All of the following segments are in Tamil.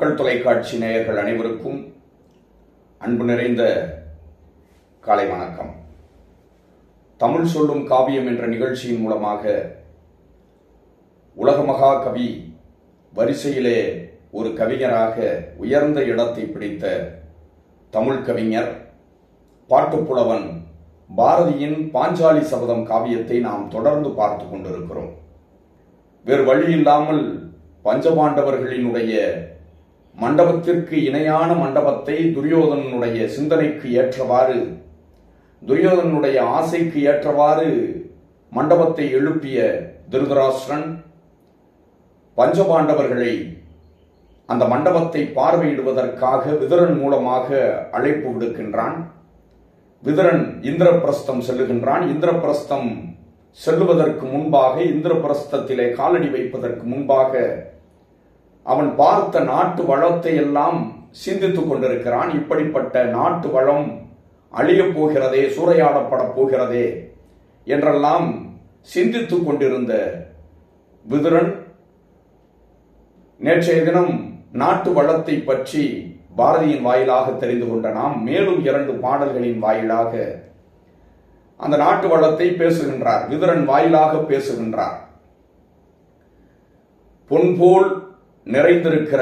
தமிழ் தொலைக்காட்சி நேயர்கள் அனைவருக்கும் அன்பு நிறைந்த காலை வணக்கம் தமிழ் சொல்லும் காவியம் என்ற நிகழ்ச்சியின் மூலமாக உலகமகா கவி வரிசையிலே ஒரு கவிஞராக உயர்ந்த இடத்தை பிடித்த தமிழ் கவிஞர் பாட்டுப்புலவன் பாரதியின் பாஞ்சாலி சபதம் காவியத்தை நாம் தொடர்ந்து பார்த்து கொண்டிருக்கிறோம் வேறு வழி இல்லாமல் பஞ்சபாண்டவர்களினுடைய மண்டபத்திற்கு இணையான மண்டபத்தை துரியோதனனுடைய சிந்தனைக்கு ஏற்றவாறு துரியோதனனுடைய ஆசைக்கு ஏற்றவாறு மண்டபத்தை எழுப்பிய திருதராஷ்டிரன் பஞ்சபாண்டவர்களை அந்த மண்டபத்தை பார்வையிடுவதற்காக விதுரன் மூலமாக அழைப்பு விடுக்கின்றான் விதுரன் இந்திரபிரஸ்தம் செல்லுகின்றான் இந்திரபிரஸ்தம் செல்லுவதற்கு முன்பாக இந்திரபிரஸ்தத்திலே காலடி வைப்பதற்கு முன்பாக அவன் பார்த்த நாட்டு வளத்தை எல்லாம் சிந்தித்துக் கொண்டிருக்கிறான் இப்படிப்பட்ட நாட்டு வளம் அழியப் போகிறதே சூறையாடப்படப் போகிறதே என்றெல்லாம் சிந்தித்துக் கொண்டிருந்த விதுரன் நேற்றைய தினம் நாட்டு வளத்தை பற்றி பாரதியின் வாயிலாக தெரிந்து கொண்ட நாம் மேலும் இரண்டு பாடல்களின் வாயிலாக அந்த நாட்டு வளத்தை பேசுகின்றார் விதுரன் வாயிலாக பேசுகின்றார் பொன்போல் நிறைந்திருக்கிற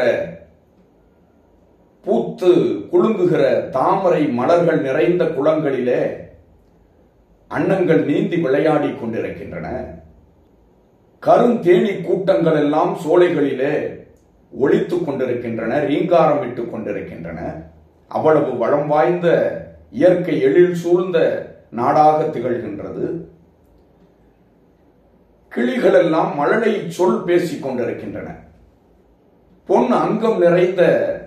பூத்து குலுங்குகிற தாமரை மலர்கள் நிறைந்த குளங்களிலே அன்னங்கள் நீந்தி விளையாடி கொண்டிருக்கின்றன கருந்தேனி கூட்டங்கள் எல்லாம் சோலைகளிலே ஒழித்துக் கொண்டிருக்கின்றன ரீங்காரம் இட்டுக் கொண்டிருக்கின்றன அவ்வளவு வளம் வாய்ந்த இயற்கை எழில் சூழ்ந்த நாடாக திகழ்கின்றது கிளிகள் எல்லாம் மழலை சொல் பேசிக் கொண்டிருக்கின்றன பொன் அங்கம் நிறைந்த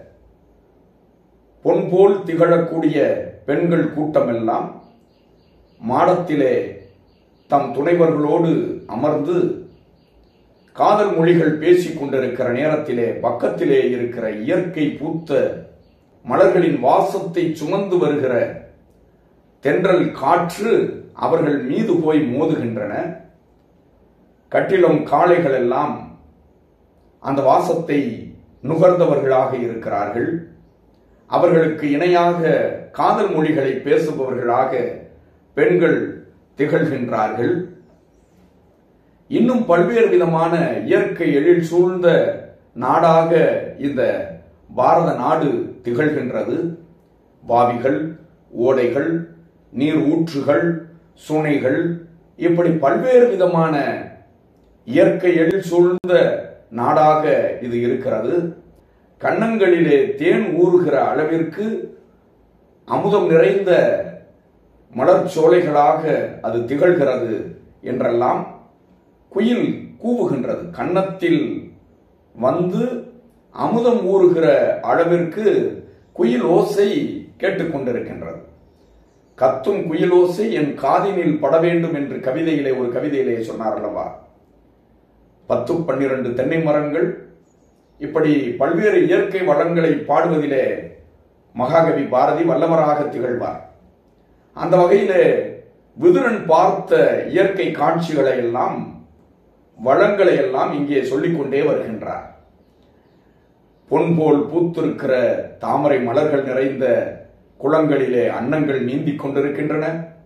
பொன் போல் திகழக்கூடிய பெண்கள் கூட்டமெல்லாம் மாடத்திலே தம் துணைவர்களோடு அமர்ந்து காதல் மொழிகள் பேசிக் கொண்டிருக்கிற நேரத்திலே பக்கத்திலே இருக்கிற இயற்கை பூத்த மலர்களின் வாசத்தை சுமந்து வருகிற தென்றல் காற்று அவர்கள் மீது போய் மோதுகின்றன கட்டிலும் காளைகள் எல்லாம் அந்த வாசத்தை நுகர்ந்தவர்களாக இருக்கிறார்கள் அவர்களுக்கு இணையாக காதல் மொழிகளை பேசுபவர்களாக பெண்கள் திகழ்கின்றார்கள் இன்னும் பல்வேறு விதமான இயற்கை எழில் சூழ்ந்த நாடாக இந்த பாரத நாடு திகழ்கின்றது வாவிகள் ஓடைகள் நீர் ஊற்றுகள் சுனைகள் இப்படி பல்வேறு விதமான இயற்கை எழில் சூழ்ந்த நாடாக இது இருக்கிறது கண்ணங்களிலே தேன் ஊறுகிற அளவிற்கு அமுதம் நிறைந்த மலர் சோலைகளாக அது திகழ்கிறது என்றெல்லாம் குயில் கூவுகின்றது கன்னத்தில் வந்து அமுதம் ஊறுகிற அளவிற்கு குயில் ஓசை கேட்டுக்கொண்டிருக்கின்றது கத்தும் குயில் ஓசை என் காதினில் பட வேண்டும் என்று கவிதையிலே ஒரு கவிதையிலே சொன்னார் அல்லவா பத்து பன்னிரண்டு தென்னை மரங்கள் இப்படி பல்வேறு இயற்கை வளங்களை பாடுவதிலே மகாகவி பாரதி வல்லவராக திகழ்வார் அந்த வகையிலே விதுரன் பார்த்த இயற்கை காட்சிகளை எல்லாம் வளங்களை எல்லாம் இங்கே சொல்லிக்கொண்டே வருகின்றார் பொன்போல் பூத்திருக்கிற தாமரை மலர்கள் நிறைந்த குளங்களிலே அன்னங்கள் நீந்திக் கொண்டிருக்கின்றன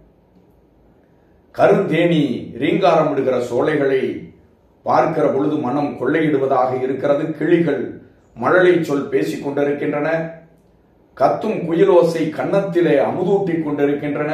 கருந்தேனி ரீங்காரம் விடுகிற சோலைகளை பார்க்கிற பொழுது மனம் கொள்ளையிடுவதாக இருக்கிறது கிளிகள் மழலை சொல் பேசிக் கொண்டிருக்கின்றன கத்தும் குயிலோசை கன்னத்திலே அமுதூட்டிக் கொண்டிருக்கின்றன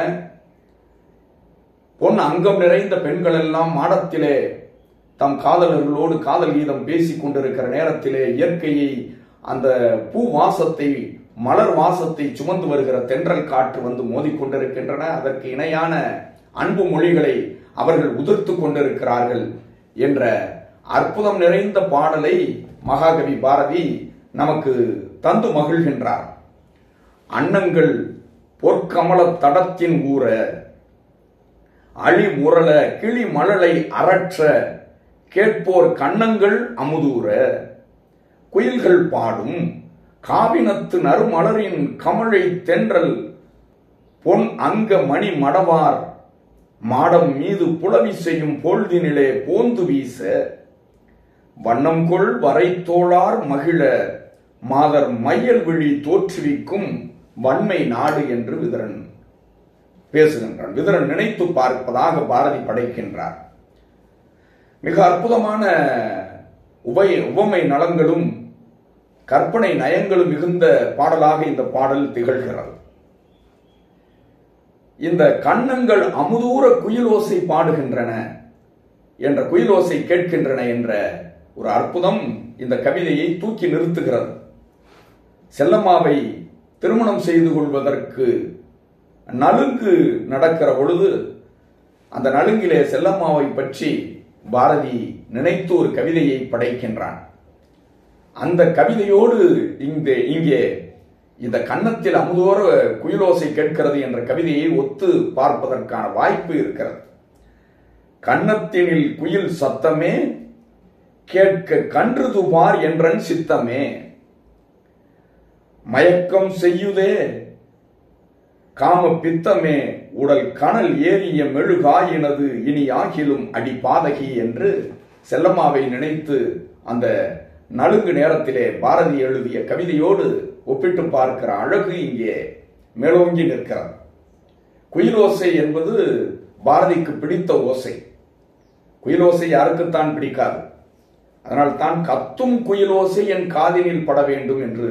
பொன் அங்கம் நிறைந்த பெண்கள் எல்லாம் மாடத்திலே தம் காதலர்களோடு காதல் கீதம் பேசிக் கொண்டிருக்கிற நேரத்திலே இயற்கையை அந்த பூ வாசத்தை மலர் வாசத்தை சுமந்து வருகிற தென்றல் காற்று வந்து மோதிக்கொண்டிருக்கின்றன அதற்கு இணையான அன்பு மொழிகளை அவர்கள் உதிர்த்து கொண்டிருக்கிறார்கள் என்ற அற்புதம் நிறைந்த பாடலை மகாகவி பாரதி நமக்கு தந்து மகிழ்கின்றார் அன்னங்கள் பொற்கமல தடத்தின் ஊற அழி முரள கிளி மழலை அரற்ற கேட்போர் கண்ணங்கள் அமுதூர குயில்கள் பாடும் காவினத்து நறுமலரின் கமழை தென்றல் பொன் அங்க மணி மடவார் மாடம் மீது புலவி செய்யும் பொழுதினிலே போந்து வீச வண்ணம் கொள் வரைத்தோளார் மகிழ மாதர் மையல் விழி தோற்றுவிக்கும் வன்மை நாடு என்று விதரன் பேசுகின்றான் விதரன் நினைத்து பார்ப்பதாக பாரதி படைக்கின்றார் மிக அற்புதமான உபய உவமை நலங்களும் கற்பனை நயங்களும் மிகுந்த பாடலாக இந்த பாடல் திகழ்கிறது இந்த கண்ணங்கள் அமுதூர குயிலோசை பாடுகின்றன என்ற குயிலோசை கேட்கின்றன என்ற ஒரு அற்புதம் இந்த கவிதையை தூக்கி நிறுத்துகிறது செல்லம்மாவை திருமணம் செய்து கொள்வதற்கு நலுங்கு நடக்கிற பொழுது அந்த நலுங்கிலே செல்லம்மாவை பற்றி பாரதி நினைத்து ஒரு கவிதையை படைக்கின்றான் அந்த கவிதையோடு இந்த இங்கே இந்த கன்னத்தில் அமுதோர குயிலோசை கேட்கிறது என்ற கவிதையை ஒத்து பார்ப்பதற்கான வாய்ப்பு இருக்கிறது கன்னத்தினில் குயில் சத்தமே கேட்க கன்று துபார் என்றன் சித்தமே மயக்கம் செய்யுதே காம பித்தமே உடல் கனல் ஏறிய மெழுகாயினது இனி ஆகிலும் அடி பாதகி என்று செல்லம்மாவை நினைத்து அந்த நலுங்கு நேரத்திலே பாரதி எழுதிய கவிதையோடு ஒப்பிட்டு பார்க்கிற அழகு இங்கே மேலோங்கி நிற்கிறது குயிலோசை என்பது பாரதிக்கு பிடித்த ஓசை குயிலோசை யாருக்குத்தான் பிடிக்காது அதனால் தான் கத்தும் குயிலோசை என் காதினில் பட வேண்டும் என்று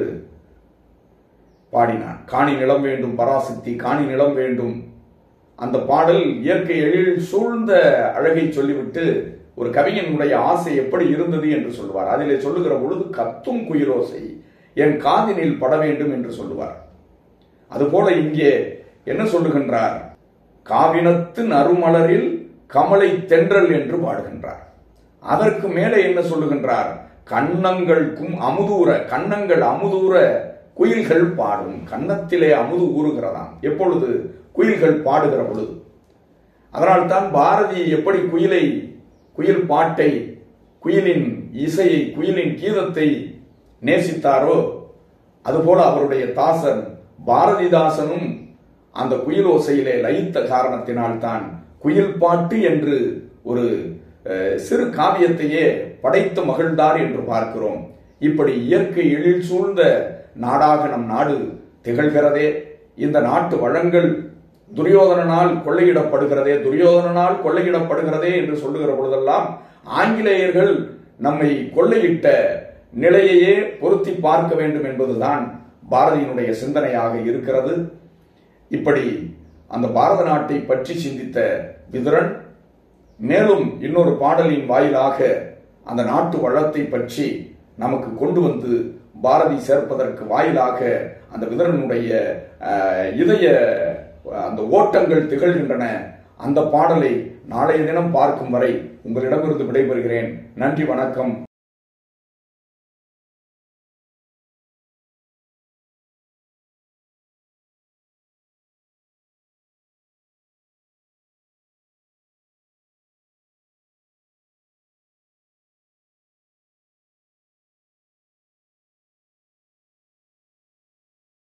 பாடினான் காணி நிலம் வேண்டும் பராசக்தி காணி நிலம் வேண்டும் அந்த பாடல் இயற்கை எழில் சூழ்ந்த அழகை சொல்லிவிட்டு ஒரு கவிஞனுடைய ஆசை எப்படி இருந்தது என்று சொல்லுவார் அதிலே சொல்லுகிற பொழுது கத்தும் குயிலோசை என் காதினில் பட வேண்டும் என்று சொல்லுவார் அதுபோல இங்கே என்ன சொல்லுகின்றார் காவினத்து நறுமலரில் கமலை தென்றல் என்று பாடுகின்றார் அதற்கு மேலே என்ன சொல்லுகின்றார் கண்ணங்களுக்கும் அமுதூர கண்ணங்கள் அமுதூர குயில்கள் பாடும் கன்னத்திலே அமுது ஊறுகிறதாம் எப்பொழுது குயில்கள் பாடுகிற பொழுது அதனால் தான் பாரதி எப்படி குயிலை குயில் பாட்டை குயிலின் இசையை குயிலின் கீதத்தை நேசித்தாரோ அதுபோல அவருடைய தாசன் பாரதிதாசனும் அந்த குயில் ஓசையிலே லயித்த காரணத்தினால் தான் குயில் பாட்டு என்று ஒரு சிறு காவியத்தையே படைத்து மகிழ்ந்தார் என்று பார்க்கிறோம் இப்படி இயற்கை எழில் சூழ்ந்த நாடாக நம் நாடு திகழ்கிறதே இந்த நாட்டு வளங்கள் துரியோதனனால் கொள்ளையிடப்படுகிறதே துரியோதனனால் கொள்ளையிடப்படுகிறதே என்று சொல்லுகிற பொழுதெல்லாம் ஆங்கிலேயர்கள் நம்மை கொள்ளையிட்ட நிலையையே பொருத்தி பார்க்க வேண்டும் என்பதுதான் பாரதியினுடைய சிந்தனையாக இருக்கிறது இப்படி அந்த பாரத நாட்டை பற்றி சிந்தித்த விதுரன் மேலும் இன்னொரு பாடலின் வாயிலாக அந்த நாட்டு வளத்தை பற்றி நமக்கு கொண்டு வந்து பாரதி சேர்ப்பதற்கு வாயிலாக அந்த விதரனுடைய இதய அந்த ஓட்டங்கள் திகழ்கின்றன அந்த பாடலை நாளைய தினம் பார்க்கும் வரை உங்களிடமிருந்து விடைபெறுகிறேன் நன்றி வணக்கம்